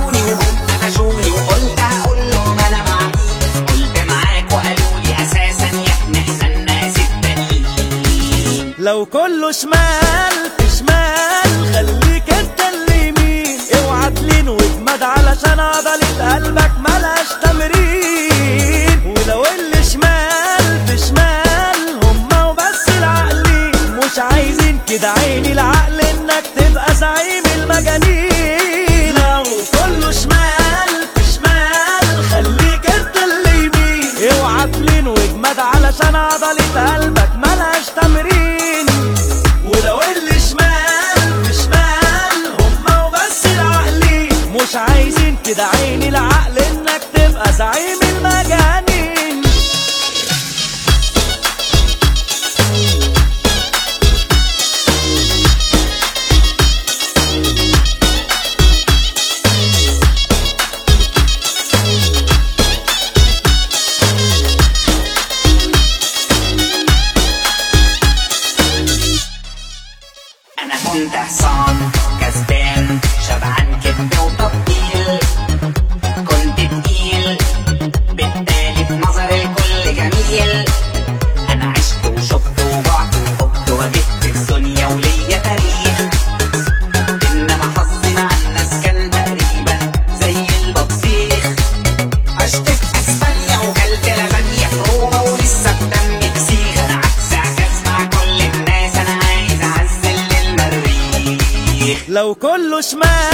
عرفوني وهم قفشوني وقلت هقول لهم انا مع مين قلت معاك وقالوا لي اساسا يا ابني احنا الناس التانيين لو كله شمال في شمال خليك انت اللي يمين اوعى تلين واجمد علشان عضلة قلبك ملهاش تمرين ولو اللي شمال في شمال هما وبس العقلين مش عايزين كده عيني العقل انك تبقى زعيم المجانين لو كله شمال في شمال خليك انت اللي يمين اوعى تلين واجمد علشان عضلة قلبك ملهاش تمرين ولو اللي شمال في شمال هما وبس العقلين مش عايزين كده عيني العقل انك تبقى زعيم المجانين انا كنت حصان كسبان شبعان كدب وتطبيل كنت تقيل بالتالي في نظر الكل جميل انا عشت وشفت وجعت وخبت وجبت في دنيا وليا تاريخ انما حظي مع الناس كان تقريبا زي البطيخ عشت في اسبانيا وكلت لبانيا في روما ولسه بدمي بسيخ انا عكس عكس مع كل الناس انا عايز اعزل للمريخ لو كله شمال